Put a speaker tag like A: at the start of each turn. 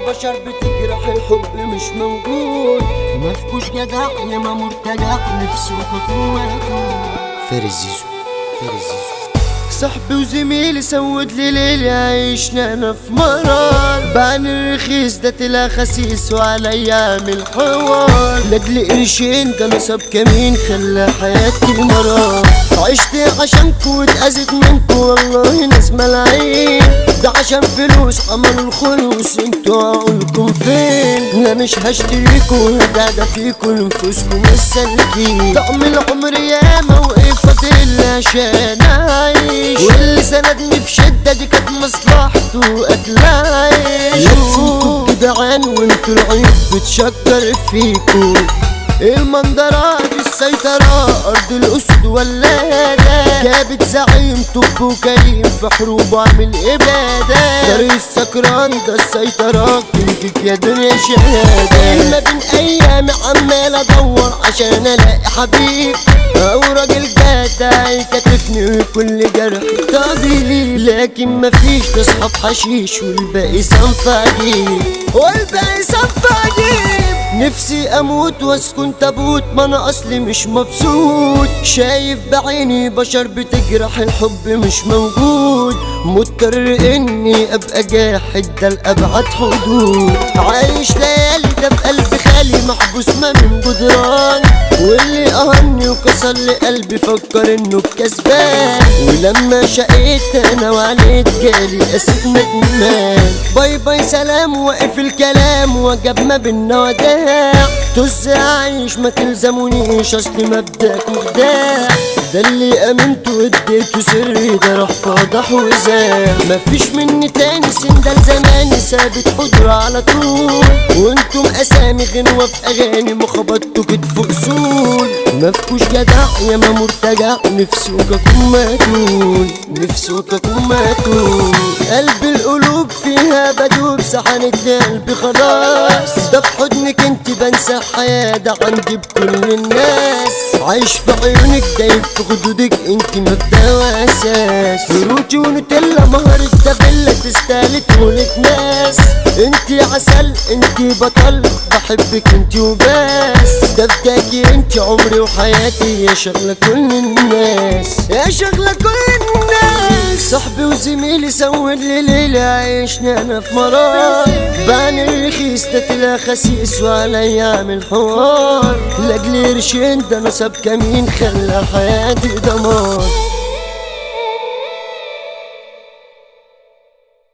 A: بشر بتجرح الحب مش موجود مفكوش جدع يا ما مرتجع نفسه خطوته فارس زيزو فارس زيزو صاحبي وزميلي سود لي ليلي عيشنا انا في مرار بان الرخيص ده طلع خسيس وعليا عامل حوار لاجل قرشين ده نصب كمين خلى حياتي مرار عشت عشانكو واتأذيت منكو والله ناس ملايين ده عشان فلوس عملوا الخلوص انتوا عقولكم فين لا مش هشتريكوا ده ده فيكوا نفوسكم السالكين طعم العمر ياما وقف فاضل عشان اعيش واللي سندني في شدة دي كانت مصلحته قتل عيش لابسينكوا جدعان وانتوا العيب بتشكر فيكوا المنظرات السيطرة أرض الأسد ولادة جابت زعيم طب وكريم في حروب وعمل إبادة طريق السكران ده السيطرة كنتك يا دنيا شهادة ما بين أيام عمال أدور عشان ألاقي حبيب أو راجل جدع يكتفني وكل جرح طبيب لكن مفيش تصحاب حشيش والباقي صنف عجيب والباقي صنف عجيب نفسي اموت واسكن تابوت ما انا اصلي مش مبسوط شايف بعيني بشر بتجرح الحب مش موجود مضطر اني ابقى جاحد ده لابعد حدود عايش ليالي ده بقلب خالي محبوس ما من جدران واللي اهني وكسر لي قلبي فكر انه كسبان ولما شقيت انا وعليت جالي اسف ندمان باي باي سلام واقف الكلام وجاب ما بينا وداع طز عايش ما تلزمونيش اصل مبدأك مخداع ده اللي امنته اديته سري ده راح فضح وزاع مفيش مني تاني سندال زماني ثابت حضر على طول وانتم اسامي غنوة في اغاني مخبطتوا كتف اصول مفكوش جدع يا ما مرتجع نفسك اكون ماتول نفسك اكون ماتول قلب القلوب فيها بدوب سحنت قلبي خلاص ده في حضنك انت بنسى الحياة ده عندي بكل الناس عايش في عيونك دايب في خدودك انت مبدأ واساس فروتي ونوتيلا مهر التفلة تستاهل تقولك ناس انت عسل انت بطل بحبك انت وبس ده بداكي انت عمري وحياتي يا شغلة كل الناس يا شغلة كل الناس صاحبي وزميلي سود لي ليلة عيشنا انا في مرار بان الرخيص ده طلع خسيس وعليا عامل حوار لاجل قرشين ده نصب كمين خلى حياتي دمار